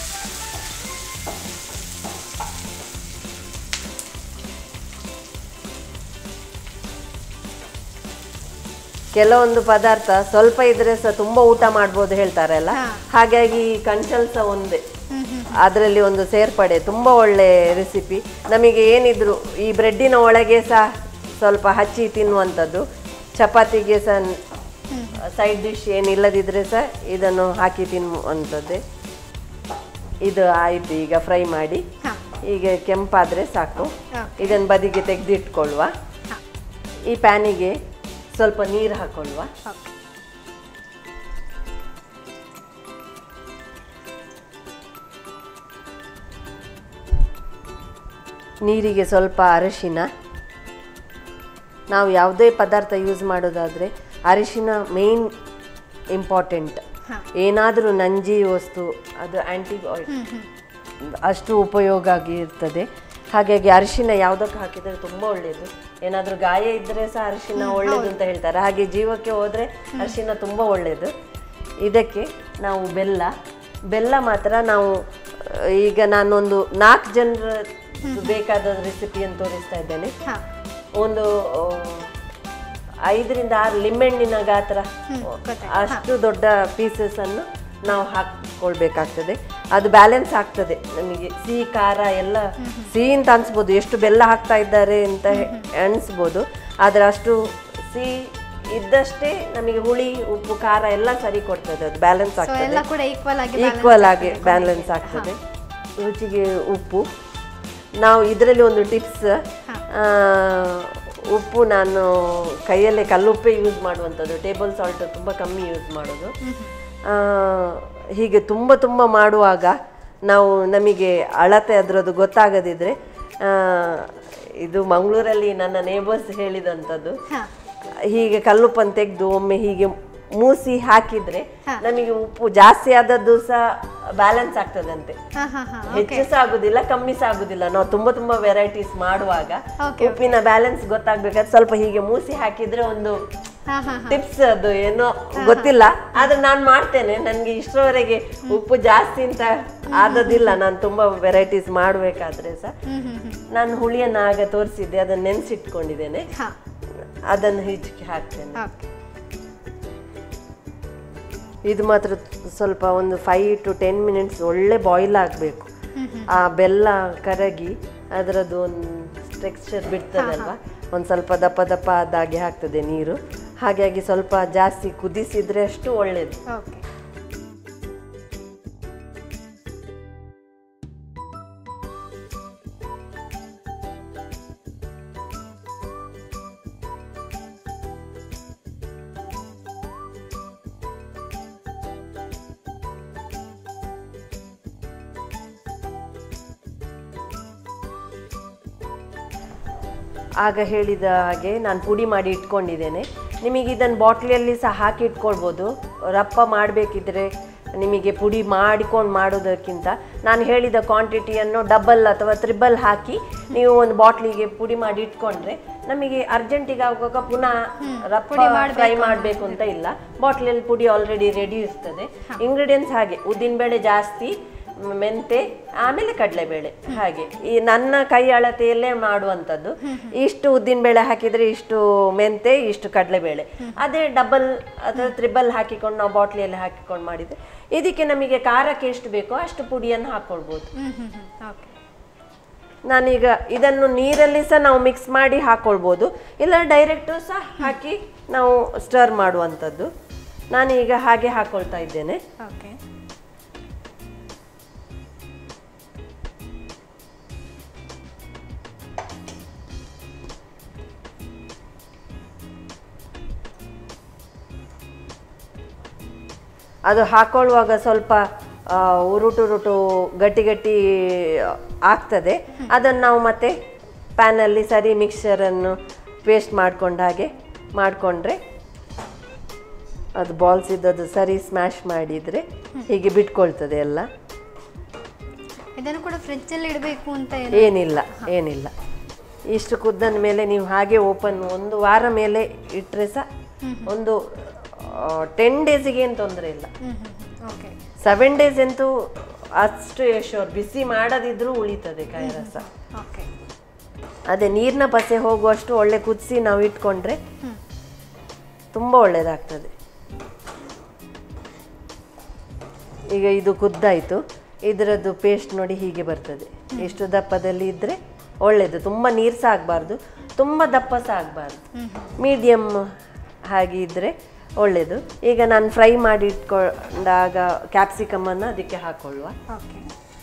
ಕೆಲವೊಂದು ಪದಾರ್ಥ ಸ್ವಲ್ಪ ಇದ್ರೆ ಸಹ ತುಂಬಾ ಊಟ ಮಾಡ್ಬೋದು ಹೇಳ್ತಾರಲ್ಲ ಹಾಗಾಗಿ ಕಂಚಲ್ ಸಹ ಒಂದೇ ಅದರಲ್ಲಿ ಒಂದು ಸೇರ್ಪಡೆ ತುಂಬಾ ಒಳ್ಳೆ ರೆಸಿಪಿ ನಮಗೆ ಏನಿದ್ರು ಈ ಬ್ರೆಡ್ಡಿನ ಒಳಗೆ ಸಹ ಸ್ವಲ್ಪ ಹಚ್ಚಿ ತಿನ್ನುವಂಥದ್ದು ಚಪಾತಿಗೆ ಸಹ ಸೈಡ್ ಡಿಶ್ ಏನಿಲ್ಲದಿದ್ರೆ ಸಹ ಇದನ್ನು ಹಾಕಿ ತಿನ್ನುವಂಥದ್ದೇ ಇದು ಆಯಿತು ಈಗ ಫ್ರೈ ಮಾಡಿ ಹಾ. ಈಗ ಕೆಂಪಾದರೆ ಸಾಕು ಹಾ. ಇದನ್ನು ಬದಿಗೆ ತೆಗೆದಿಟ್ಕೊಳ್ಳುವ ಈ ಪ್ಯಾನಿಗೆ ಸ್ವಲ್ಪ ನೀರು ಹಾಕೊಳ್ಳುವ ಓಕೆ ನೀರಿಗೆ ಸ್ವಲ್ಪ ಅರಿಶಿನ ನಾವು ಯಾವುದೇ ಪದಾರ್ಥ ಯೂಸ್ ಮಾಡೋದಾದರೆ ಅರಿಶಿನ ಮೇನ್ ಇಂಪಾರ್ಟೆಂಟ್ ಹಾ. ಏನಾದರೂ ನಂಜಿ ವಸ್ತು ಅದು ಆ್ಯಂಟಿಬಯೋಟಿಕ್ ಅಷ್ಟು ಉಪಯೋಗ ಆಗಿರ್ತದೆ ಹಾಗಾಗಿ ಅರಿಶಿನ ಯಾವುದಕ್ಕೆ ಹಾಕಿದರೆ ತುಂಬ ಒಳ್ಳೆಯದು ಏನಾದರೂ ಗಾಯ ಇದ್ದರೆ ಸಹ ಅರಿಶಿನ ಒಳ್ಳೆಯದು ಅಂತ ಹೇಳ್ತಾರೆ ಹಾಗೆ ಜೀವಕ್ಕೆ ಹೋದರೆ ಅರಿಶಿನ ತುಂಬ ಒಳ್ಳೆಯದು ಇದಕ್ಕೆ ನಾವು ಬೆಲ್ಲ ಬೆಲ್ಲ ಮಾತ್ರ ನಾವು ಆ, ಈಗ ನಾನೊಂದು ನಾಲ್ಕು ಜನರ ಬೇಕಾದ ರೆಸಿಪಿಯನ್ನು ತೋರಿಸ್ತಾ ಇದ್ದೇನೆ ಹಾ ಒಂದು ಆ, ಐದರಿಂದ ಆರು ಲಿಂಬೆಹಣ್ಣಿನ ಗಾತ್ರ ಅಷ್ಟು ದೊಡ್ಡ ಪೀಸಸ್ ಅನ್ನು ನಾವು ಹಾಕೊಳ್ಬೇಕಾಗ್ತದೆ ಅದು ಬ್ಯಾಲೆನ್ಸ್ ಆಗ್ತದೆ ನಮಗೆ ಸಿಹಿ ಖಾರ ಎಲ್ಲ ಸಿಹಿ ಅಂತ ಅನ್ಸ್ಬೋದು ಎಷ್ಟು ಬೆಲ್ಲ ಹಾಕ್ತಾ ಇದ್ದಾರೆ ಅಂತ ಹೆ- ಅನ್ಸ್ಬೋದು ಆದರೆ ಅಷ್ಟು ಸಿಹಿ ಇದ್ದಷ್ಟೇ ನಮಗೆ ಹುಳಿ ಉಪ್ಪು ಖಾರ ಎಲ್ಲ ಸರಿ ಕೊಡ್ತದೆ ಅದು ಬ್ಯಾಲೆನ್ಸ್ ಸೊ ಆಗ್ತದೆ ಎಲ್ಲ ಕೂಡ ಈಕ್ವಲ್ ಆಗಿ ಈಕ್ವಲ್ ಆಗಿ ಬ್ಯಾಲೆನ್ಸ್ ಆಗ್ತದೆ ರುಚಿಗೆ ಉಪ್ಪು ನಾವು ಇದರಲ್ಲಿ ಒಂದು ಟಿಪ್ಸ್ ಉಪ್ಪು ನಾನು ಕೈಯಲ್ಲೇ ಕಲ್ಲುಪ್ಪೇ ಯೂಸ್ ಮಾಡುವಂಥದ್ದು ಟೇಬಲ್ ಸಾಲ್ಟ್ ತುಂಬ ಕಮ್ಮಿ ಯೂಸ್ ಮಾಡೋದು ಆ, ಹೀಗೆ ತುಂಬ ತುಂಬ ಮಾಡುವಾಗ ನಾವು ನಮಗೆ ಅಳತೆ ಅದರದ್ದು ಗೊತ್ತಾಗದಿದ್ರೆ ಆ, ಇದು ಮಂಗಳೂರಲ್ಲಿ ನನ್ನ ನೇಬರ್ಸ್ ಹೇಳಿದಂಥದ್ದು ಹಾ ಹೀಗೆ ಕಲ್ಲುಪ್ಪನ್ನು ತೆಗೆದು ಒಮ್ಮೆ ಹೀಗೆ ಮೂಸಿ ಹಾಕಿದ್ರೆ ನಮಗೆ ಉಪ್ಪು ಜಾಸ್ತಿ ಆದದ್ದು ಸಹ ಬ್ಯಾಲೆನ್ಸ್ ಆಗ್ತದಂತೆ ಹಾ ಹಾ ಹಾ ಹೆಚ್ಚು ಸಹ ಆಗುದಿಲ್ಲ ಕಮ್ಮಿ ಸಹ ಆಗುದಿಲ್ಲ ನಾವು ತುಂಬಾ ತುಂಬಾ ವೆರೈಟೀಸ್ ಮಾಡುವಾಗ Okay, ಉಪ್ಪಿನ ಬ್ಯಾಲೆನ್ಸ್ ಗೊತ್ತಾಗ್ಬೇಕಾದ್ರೆ ಸ್ವಲ್ಪ ಹೀಗೆ ಮೂಸಿ ಹಾಕಿದ್ರೆ ಒಂದು ಹಾ ಹಾ ಟಿಪ್ಸ್ ಅದು ಏನೋ ಗೊತ್ತಿಲ್ಲ ಆದ್ರೆ ನಾನು ಮಾಡ್ತೇನೆ ನನಗೆ ಇಷ್ಟರವರೆಗೆ ಉಪ್ಪು ಜಾಸ್ತಿ ಅಂತ ಆದದಿಲ್ಲ ನಾನು ತುಂಬಾ ವೆರೈಟೀಸ್ ಮಾಡಬೇಕಾದ್ರೆ ಸಹ ನಾನು ಹುಳಿಯನ್ನ ಆಗ ತೋರಿಸಿದ್ದೆ ಅದನ್ನ ನೆನೆಸಿಟ್ಕೊಂಡಿದ್ದೇನೆ ಹಾ ಅದನ್ನು ಹಿಚ್ಕಿ ಹಾಕ್ತೇನೆ ಓಕೆ ಇದು ಮಾತ್ರ ಸ್ವಲ್ಪ ಒಂದು ಫೈವ್ ಟು ಟೆನ್ ಮಿನಿಟ್ಸ್ ಒಳ್ಳೆ ಬಾಯ್ಲ್ ಆಗಬೇಕು ಆ ಬೆಲ್ಲ ಕರಗಿ ಅದರದ್ದು ಒಂದು ಟೆಕ್ಸ್ಚರ್ ಬಿಡ್ತದಲ್ವಾ ಒಂದು ಸ್ವಲ್ಪ ದಪ್ಪ ದಪ್ಪ ಆದಾಗೆ ಆಗ್ತದೆ ನೀರು ಹಾಗಾಗಿ ಸ್ವಲ್ಪ ಜಾಸ್ತಿ ಕುದಿಸಿದ್ರೆ ಅಷ್ಟು ಒಳ್ಳೆಯದು ಓಕೆ ಆಗ ಹೇಳಿದ ಹಾಗೆ ನಾನು ಪುಡಿ ಮಾಡಿ ಇಟ್ಕೊಂಡಿದ್ದೇನೆ ನಿಮಗೆ ಇದನ್ನು ಬಾಟ್ಲಿಯಲ್ಲಿ ಸಹ ಹಾಕಿ ಇಟ್ಕೊಳ್ಬೋದು ರಪ್ಪ ಮಾಡಬೇಕಿದ್ರೆ ನಿಮಗೆ ಪುಡಿ ಮಾಡಿಕೊಂಡು ಮಾಡೋದಕ್ಕಿಂತ ನಾನು ಹೇಳಿದ ಕ್ವಾಂಟಿಟಿಯನ್ನು ಡಬಲ್ ಅಥವಾ ತ್ರಿಬಲ್ ಹಾಕಿ ನೀವು ಒಂದು ಬಾಟ್ಲಿಗೆ ಪುಡಿ ಮಾಡಿ ಇಟ್ಕೊಂಡ್ರೆ ನಮಗೆ ಅರ್ಜೆಂಟಿಗೆ ಆಗುವಾಗ ಪುನಃ ರಪ್ಪ ಫ್ರೈ ಮಾಡಬೇಕು ಅಂತ ಇಲ್ಲ ಬಾಟ್ಲಿಯಲ್ಲಿ ಪುಡಿ ಆಲ್ರೆಡಿ ರೆಡಿ ಇರ್ತದೆ ಇಂಗ್ರೀಡಿಯೆಂಟ್ಸ್ ಹಾಗೆ ಉದ್ದಿನಬೇಳೆ ಜಾಸ್ತಿ ಮ್, ಮೆಂತೆ ಆಮೇಲೆ ಕಡಲೆಬೇಳೆ ಹಾಗೆ ಈ ನನ್ನ ಕೈ ಅಳತೆಯಲ್ಲೇ ಮಾಡುವಂಥದ್ದು ಇಷ್ಟು ಉದ್ದಿನಬೇಳೆ ಹಾಕಿದ್ರೆ ಇಷ್ಟು ಮೆಂತೆ ಇಷ್ಟು ಕಡಲೆಬೇಳೆ ಅದೇ ಡಬಲ್ ಅಥವಾ ತ್ರಿಬಲ್ ಹಾಕಿಕೊಂಡು ನಾವು ಬಾಟ್ಲಿಯಲ್ಲಿ ಹಾಕಿಕೊಂಡು ಮಾಡಿದ್ರೆ ಇದಕ್ಕೆ ನಮಗೆ ಖಾರಕ್ಕೆ ಎಷ್ಟು ಬೇಕೋ ಅಷ್ಟು ಪುಡಿಯನ್ನು ಹಾಕ್ಕೊಳ್ಬೋದು ಹ್ಮ್ ಹ್ಮ್ ಹ್ಮ್ ಓಕೆ ನಾನೀಗ ಇದನ್ನು ನೀರಲ್ಲಿ ಸಹ ನಾವು ಮಿಕ್ಸ್ ಮಾಡಿ ಹಾಕೊಳ್ಬೋದು ಇಲ್ಲ ಡೈರೆಕ್ಟು ಸಹ ಹಾಕಿ ನಾವು ಸ್ಟರ್ ಮಾಡುವಂಥದ್ದು ನಾನೀಗ ಹಾಗೆ ಹಾಕೊಳ್ತಾ ಇದ್ದೇನೆ ಓಕೆ ಅದು ಹಾಕೊಳ್ಳುವಾಗ ಸ್ವಲ್ಪ ಆ, ಉರುಟುರುಟು ಗಟ್ಟಿ ಗಟ್ಟಿ ಆಗ್ತದೆ ಅದನ್ನು ನಾವು ಮತ್ತೆ ಪ್ಯಾನಲ್ಲಿ ಸರಿ ಮಿಕ್ಸ್ಚರನ್ನು ಪೇಸ್ಟ್ ಮಾಡ್ಕೊಂಡ ಹಾಗೆ ಮಾಡಿಕೊಂಡ್ರೆ ಅದು ಬಾಲ್ಸ್ ಇದ್ದದ್ದು ಸರಿ ಸ್ಮ್ಯಾಶ್ ಮಾಡಿದರೆ ಹೀಗೆ ಬಿಟ್ಕೊಳ್ತದೆ ಎಲ್ಲ ಇದನ್ನು ಕೂಡ ಫ್ರಿಜ್ಜಲ್ಲಿ ಇಡಬೇಕು ಅಂತ ಏನು ಏನಿಲ್ಲ ಏನಿಲ್ಲ ಇಷ್ಟು ಕುದ್ದನ ಮೇಲೆ ನೀವು ಹಾಗೆ ಓಪನ್ ಒಂದು ವಾರ ಮೇಲೆ ಇಟ್ಟರೆ ಸಹ ಒಂದು ಟೆನ್ ಡೇಸಿಗೆ ಏನು ತೊಂದರೆ ಇಲ್ಲ ಹ್ಞೂ ಹ್ಞೂ ಓಕೆ ಸೆವೆನ್ ಡೇಸ್ ಅಂತೂ ಅಷ್ಟು ಯಶೋರ್ ಬಿಸಿ ಮಾಡದಿದ್ರೂ ಉಳಿತದೆ ಕಾಯಿ ರಸ ಓಕೆ ಅದೇ ನೀರಿನ ಪಸೆ ಹೋಗುವಷ್ಟು ಒಳ್ಳೆ ಕುದಿಸಿ ನಾವು ಇಟ್ಕೊಂಡ್ರೆ ತುಂಬ ಒಳ್ಳೆಯದಾಗ್ತದೆ ಈಗ ಇದು ಕುದ್ದಾಯಿತು ಇದರದ್ದು ಪೇಸ್ಟ್ ನೋಡಿ ಹೀಗೆ ಬರ್ತದೆ ಎಷ್ಟು ದಪ್ಪದಲ್ಲಿ ಇದ್ದರೆ ಒಳ್ಳೆಯದು ತುಂಬ ನೀರು ಸಹ ಆಗಬಾರ್ದು ತುಂಬ ದಪ್ಪ ಸಹ ಆಗಬಾರ್ದು ಮೀಡಿಯಮ್ ಹಾಗೆ ಇದ್ದರೆ ಒಳ್ಳೆಯದು ಈಗ ನಾನು ಫ್ರೈ ಮಾಡಿ ಇಟ್ಕೊಂಡಾಗ ಕ್ಯಾಪ್ಸಿಕಮನ್ನು ಅದಕ್ಕೆ ಹಾಕೊಳ್ಳುವ ಓಕೆ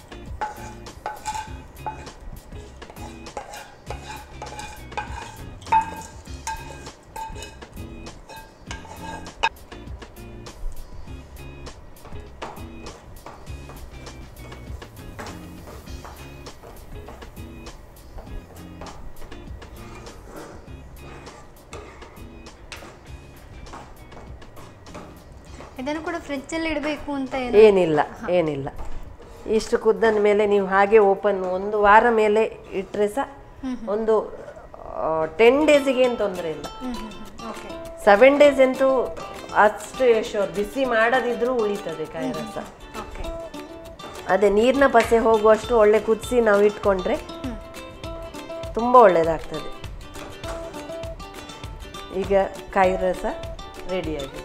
ಇದನ್ನು ಕೂಡ ಫ್ರಿಜ್ಜಲ್ಲಿ ಇಡಬೇಕು ಅಂತ ಏನು ಏನಿಲ್ಲ ಏನಿಲ್ಲ ಇಷ್ಟು ಕುದ್ದನ ಮೇಲೆ ನೀವು ಹಾಗೆ ಓಪನ್ ಒಂದು ವಾರ ಮೇಲೆ ಇಟ್ಟರೆ ಸಹ ಒಂದು ಟೆನ್ ಡೇಸಿಗೆ ಏನು ತೊಂದರೆ ಇಲ್ಲ ಹ್ಞೂ ಹ್ಞೂ ಓಕೆ ಸೆವೆನ್ ಡೇಸ್ ಅಂತೂ ಅಷ್ಟು ಯಶೋರ್ ಬಿಸಿ ಮಾಡದಿದ್ರೂ ಉಳಿತದೆ ಕಾಯಿ ರಸ ಓಕೆ ಅದೇ ನೀರಿನ ಪಸೆ ಹೋಗುವಷ್ಟು ಒಳ್ಳೆ ಕುದಿಸಿ ನಾವು ಇಟ್ಕೊಂಡ್ರೆ ತುಂಬ ಒಳ್ಳೆಯದಾಗ್ತದೆ ಈಗ ಕಾಯಿ ರಸ ರೆಡಿಯಾಗಿ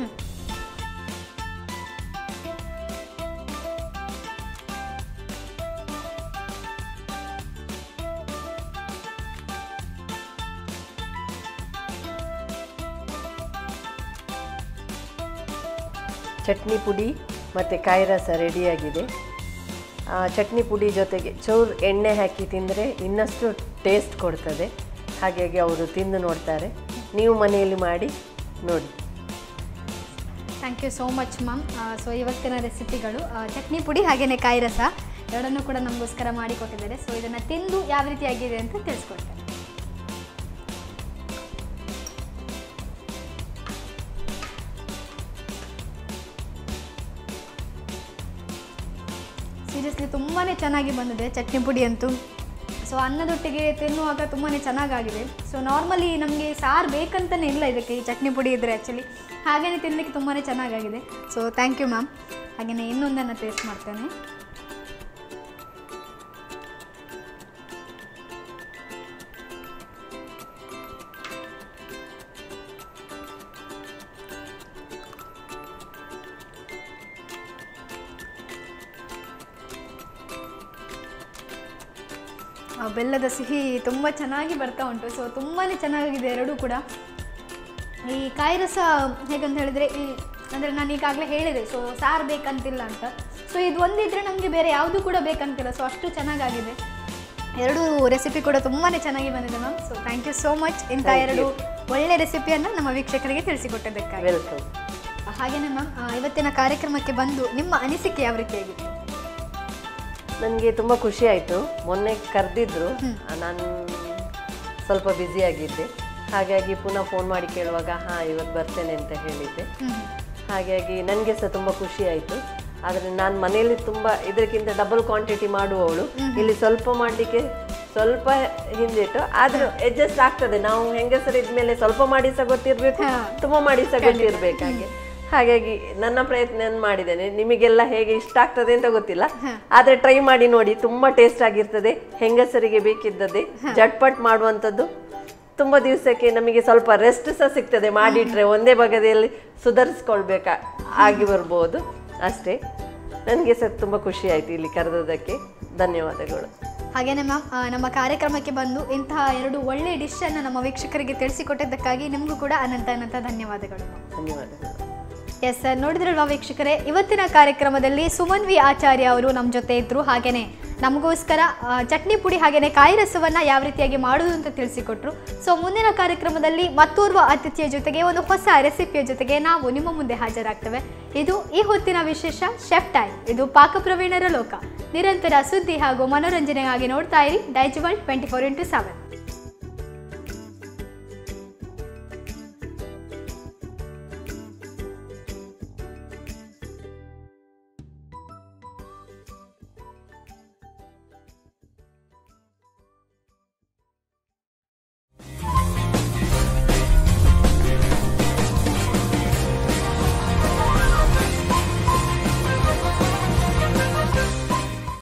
ಚಟ್ನಿ ಪುಡಿ ಮತ್ತು ಕಾಯಿ ರಸ ರೆಡಿಯಾಗಿದೆ ಆ ಚಟ್ನಿ ಪುಡಿ ಜೊತೆಗೆ ಚೂರು ಎಣ್ಣೆ ಹಾಕಿ ತಿಂದರೆ ಇನ್ನಷ್ಟು ಟೇಸ್ಟ್ ಕೊಡ್ತದೆ ಹಾಗಾಗಿ ಅವರು ತಿಂದು ನೋಡ್ತಾರೆ ನೀವು ಮನೆಯಲ್ಲಿ ಮಾಡಿ ನೋಡಿ thank you so much ma'am so ಇವತ್ತಿನ ರೆಸಿಪಿಗಳು ಆ, ಚಟ್ನಿ ಪುಡಿ ಹಾಗೆಯೇ ಕಾಯಿ ರಸ ಎರಡನ್ನೂ ಕೂಡ ನಮಗೋಸ್ಕರ ಮಾಡಿಕೊಟ್ಟಿದ್ದಾರೆ ಸೊ ಇದನ್ನು ತಿಂದು ಯಾವ ರೀತಿಯಾಗಿದೆ ಅಂತ ತಿಳಿಸ್ಕೊಡ್ತಾರೆ ಸೀರಿಯಸ್ಲಿ ತುಂಬಾ ಚೆನ್ನಾಗಿ ಬಂದಿದೆ ಚಟ್ನಿ ಪುಡಿ ಅಂತೂ ಸೊ ಅನ್ನದೊಟ್ಟಿಗೆ ತಿನ್ನುವಾಗ ತುಂಬಾ ಚೆನ್ನಾಗಾಗಿದೆ ಸೊ ನಾರ್ಮಲಿ ನಮಗೆ ಸಾರು ಬೇಕಂತಲೇ ಇಲ್ಲ ಇದಕ್ಕೆ ಈ ಚಟ್ನಿ ಪುಡಿ ಇದ್ದರೆ ಆ್ಯಕ್ಚುಲಿ ಹಾಗೆಯೇ ತಿನ್ನಲಿಕ್ಕೆ ತುಂಬಾ ಚೆನ್ನಾಗಾಗಿದೆ ಸೊ ಥ್ಯಾಂಕ್ ಯು ಮ್ಯಾಮ್ ಹಾಗೆಯೇ ಇನ್ನೊಂದನ್ನು ಟೇಸ್ಟ್ ಮಾಡ್ತೇನೆ ಆ ಬೆಲ್ಲದ ಸಿಹಿ ತುಂಬ ಚೆನ್ನಾಗಿ ಬರ್ತಾ ಉಂಟು ಸೊ ತುಂಬಾ ಚೆನ್ನಾಗಿದೆ ಎರಡೂ ಕೂಡ ಈ ಕಾಯಿ ರಸ ಹೇಗಂತ ಹೇಳಿದರೆ ಈ ಅಂದರೆ ನಾನು ಈಗಾಗಲೇ ಹೇಳಿದೆ ಸೊ ಸಾರು ಬೇಕಂತಿಲ್ಲ ಅಂತ ಸೊ ಇದು ಒಂದಿದ್ರೆ ನಮಗೆ ಬೇರೆ ಯಾವುದು ಕೂಡ ಬೇಕಂತಿಲ್ಲ ಸೊ ಅಷ್ಟು ಚೆನ್ನಾಗಾಗಿದೆ ಎರಡೂ ರೆಸಿಪಿ ಕೂಡ ತುಂಬಾ ಚೆನ್ನಾಗಿ ಬಂದಿದೆ ma'am so thank you so much ಇಂಥ Thank ಎರಡು you. ಒಳ್ಳೆ ರೆಸಿಪಿಯನ್ನು ನಮ್ಮ ವೀಕ್ಷಕರಿಗೆ ತಿಳಿಸಿಕೊಟ್ಟಿದ್ದಕ್ಕಾಗಿ ವೆಲ್ಕಮ್ ಹಾಗೆಯೇ ಮ್ಯಾಮ್ ಇವತ್ತಿನ ಕಾರ್ಯಕ್ರಮಕ್ಕೆ ಬಂದು ನಿಮ್ಮ ಅನಿಸಿಕೆ ಯಾವ ರೀತಿಯಾಗಿತ್ತು ನನಗೆ ತುಂಬ ಖುಷಿ ಆಯಿತು ಮೊನ್ನೆ ಕರೆದಿದ್ರು ನಾನು ಸ್ವಲ್ಪ ಬ್ಯುಸಿಯಾಗಿದ್ದೆ ಹಾಗಾಗಿ ಪುನಃ ಫೋನ್ ಮಾಡಿ ಕೇಳುವಾಗ ಹಾಂ ಇವತ್ತು ಬರ್ತೇನೆ ಅಂತ ಹೇಳಿದ್ದೆ ಹಾಗಾಗಿ ನನಗೆ ಸಹ ತುಂಬ ಖುಷಿ ಆಯಿತು ಆದರೆ ನಾನು ಮನೆಯಲ್ಲಿ ತುಂಬ ಇದಕ್ಕಿಂತ ಡಬಲ್ ಕ್ವಾಂಟಿಟಿ ಮಾಡುವವಳು ಇಲ್ಲಿ ಸ್ವಲ್ಪ ಮಾಡಲಿಕ್ಕೆ ಸ್ವಲ್ಪ ಹಿಂದಿಟ್ಟು ಆದರೂ ಅಡ್ಜಸ್ಟ್ ಆಗ್ತದೆ ನಾವು ಹೆಂಗಸರು ಇದ್ಮೇಲೆ ಸ್ವಲ್ಪ ಮಾಡಿ ಸಹ ಗೊತ್ತಿರಬೇಕು ಹಾ. ತುಂಬ ಮಾಡಿ ಸಹ ಗೊತ್ತಿರಬೇಕು ಹಾಗೆ ಹಾಗಾಗಿ ನನ್ನ ಪ್ರಯತ್ನ ನಾನು ಮಾಡಿದ್ದೇನೆ ನಿಮಗೆಲ್ಲ ಹೇಗೆ ಇಷ್ಟ ಆಗ್ತದೆ ಅಂತ ಗೊತ್ತಿಲ್ಲ ಆದರೆ ಟ್ರೈ ಮಾಡಿ ನೋಡಿ ತುಂಬ ಟೇಸ್ಟ್ ಆಗಿರ್ತದೆ ಹೆಂಗಸರಿಗೆ ಬೇಕಿದ್ದದೆ ಜಟ್ಪಟ್ ಮಾಡುವಂಥದ್ದು ತುಂಬ ದಿವಸಕ್ಕೆ ನಮಗೆ ಸ್ವಲ್ಪ ರೆಸ್ಟ್ ಸಹ ಸಿಗ್ತದೆ ಮಾಡಿಟ್ರೆ ಒಂದೇ ಬಗೆಯಲ್ಲಿ ಸುಧಾರಿಸ್ಕೊಳ್ಬೇಕಾ ಆಗಿ ಬರ್ಬೋದು ಅಷ್ಟೇ ನನಗೆ ಸಹ ತುಂಬ ಖುಷಿ ಆಯಿತು ಇಲ್ಲಿ ಕರೆದದಕ್ಕೆ ಧನ್ಯವಾದಗಳು ಹಾಗೇನೆ ಮ್ಯಾಮ್ ಆ, ನಮ್ಮ ಕಾರ್ಯಕ್ರಮಕ್ಕೆ ಬಂದು ಇಂತಹ ಎರಡು ಒಳ್ಳೆ ಡಿಶನ್ನು ನಮ್ಮ ವೀಕ್ಷಕರಿಗೆ ತಿಳಿಸಿಕೊಟ್ಟಿದ್ದಕ್ಕಾಗಿ ನಿಮಗೂ ಕೂಡ ಅನಂತ ಅನಂತ ಧನ್ಯವಾದಗಳು ಧನ್ಯವಾದಗಳು ಎಸ್ ಸರ್ ನೋಡಿದ್ರಲ್ವಾ ವೀಕ್ಷಕರೇ ಇವತ್ತಿನ ಕಾರ್ಯಕ್ರಮದಲ್ಲಿ ಸುಮನ್ ವಿ ಆಚಾರ್ಯ ಅವರು ನಮ್ಮ ಜೊತೆ ಇದ್ರು ಹಾಗೇನೆ ನಮಗೋಸ್ಕರ ಆ, ಚಟ್ನಿ ಪುಡಿ ಹಾಗೇನೆ ಕಾಯಿ ರಸವನ್ನು ಯಾವ ರೀತಿಯಾಗಿ ಮಾಡೋದು ಅಂತ ತಿಳಿಸಿಕೊಟ್ರು ಸೊ ಮುಂದಿನ ಕಾರ್ಯಕ್ರಮದಲ್ಲಿ ಮತ್ತೋರ್ವ ಅತಿಥಿಯ ಜೊತೆಗೆ ಒಂದು ಹೊಸ ರೆಸಿಪಿಯ ಜೊತೆಗೆ ನಾವು ನಿಮ್ಮ ಮುಂದೆ ಹಾಜರಾಗ್ತೇವೆ ಇದು ಈ ಹೊತ್ತಿನ ವಿಶೇಷ ಶೆಫ್ ಟೈಮ್ ಇದು ಪಾಕಪ್ರವೀಣರ ಲೋಕ ನಿರಂತರ ಸುದ್ದಿ ಹಾಗೂ ಮನೋರಂಜನೆಗಾಗಿ ನೋಡ್ತಾ ಇರಿ Daijiworld twenty four into seven